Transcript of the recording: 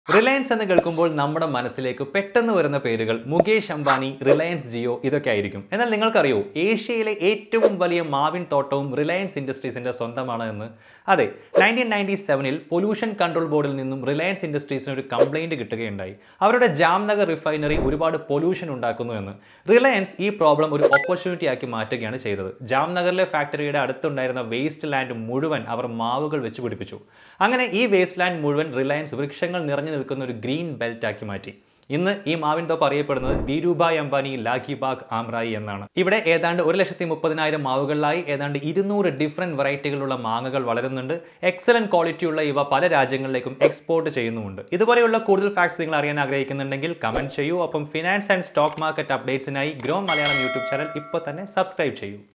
Reliance എന്ന് കേൾക്കുമ്പോൾ നമ്മുടെ മനസ്സിലേക്ക് പെട്ടെന്ന് വരുന്ന പേരുകൾ മുകേഷ് അംബാനി റിലയൻസ് ജിയോ ഇതൊക്കെ ആയിരിക്കും എന്നാൽ നിങ്ങൾക്കറിയോ ഏഷ്യയിലെ ഏറ്റവും വലിയ മാവിൻ തോട്ടവും റിലയൻസ് ഇൻഡസ്ട്രീസിന്റെ സ്വന്തമാണ് എന്ന് അതെ നയൻറ്റീൻ നയൻറ്റി സെവനിൽ പൊല്യൂഷൻ കൺട്രോൾ ബോർഡിൽ നിന്നും റിലയൻസ് ഇൻഡസ്ട്രീസിന് ഒരു കംപ്ലൈന്റ് കിട്ടുകയുണ്ടായി അവരുടെ ജാംനഗർ റിഫൈനറി ഒരുപാട് പൊല്യൂഷൻ ഉണ്ടാക്കുന്നു എന്ന് റിലയൻസ് ഈ പ്രോബ്ലം ഒരു ഓപ്പർച്യൂണിറ്റി ആക്കി മാറ്റുകയാണ് ചെയ്തത് ജാംനഗറിലെ ഫാക്ടറിയുടെ അടുത്തുണ്ടായിരുന്ന വേസ്റ്റ് ലാൻഡ് മുഴുവൻ അവർ മാവുകൾ വെച്ച് പിടിപ്പിച്ചു അങ്ങനെ ഈ വേസ്റ്റ് ലാൻഡ് മുഴുവൻ റിലയൻസ് വൃക്ഷങ്ങൾ നിറഞ്ഞു നിൽക്കുന്ന ഒരു ഗ്രീൻ ബെൽറ്റ് ആക്കി മാറ്റി ഇന്ന് ഈ മാവിൻ തോപ്പ് അറിയപ്പെടുന്നത് ധീരുഭായ് അംബാനി ലാഖിബാഗ് ആംറായി എന്നാണ് ഇവിടെ ഏതാണ്ട് ഒരു ലക്ഷത്തി മുപ്പതിനായിരം മാവുകളിലായി ഏതാണ്ട് ഇരുന്നൂറ് ഡിഫറെന്റ് വെറൈറ്റികളുള്ള മാങ്ങകൾ വളരുന്നുണ്ട് എക്സലന്റ് ക്വാളിറ്റിയുള്ള ഇവ പല രാജ്യങ്ങളിലേക്കും എക്സ്പോർട്ട് ചെയ്യുന്നുമുണ്ട് ഇതുപോലെയുള്ള കൂടുതൽ ഫാക്ട്സ് നിങ്ങൾ അറിയാൻ ആഗ്രഹിക്കുന്നുണ്ടെങ്കിൽ കമന്റ് ചെയ്യൂ ഒപ്പം ഫിനാൻസ് ആൻഡ് സ്റ്റോക്ക് മാർക്കറ്റ് അപ്ഡേറ്റ്സിനായി ഗ്രോ മലയാളം യൂട്യൂബ് ചാനൽ ഇപ്പോൾ തന്നെ സബ്സ്ക്രൈബ് ചെയ്യൂ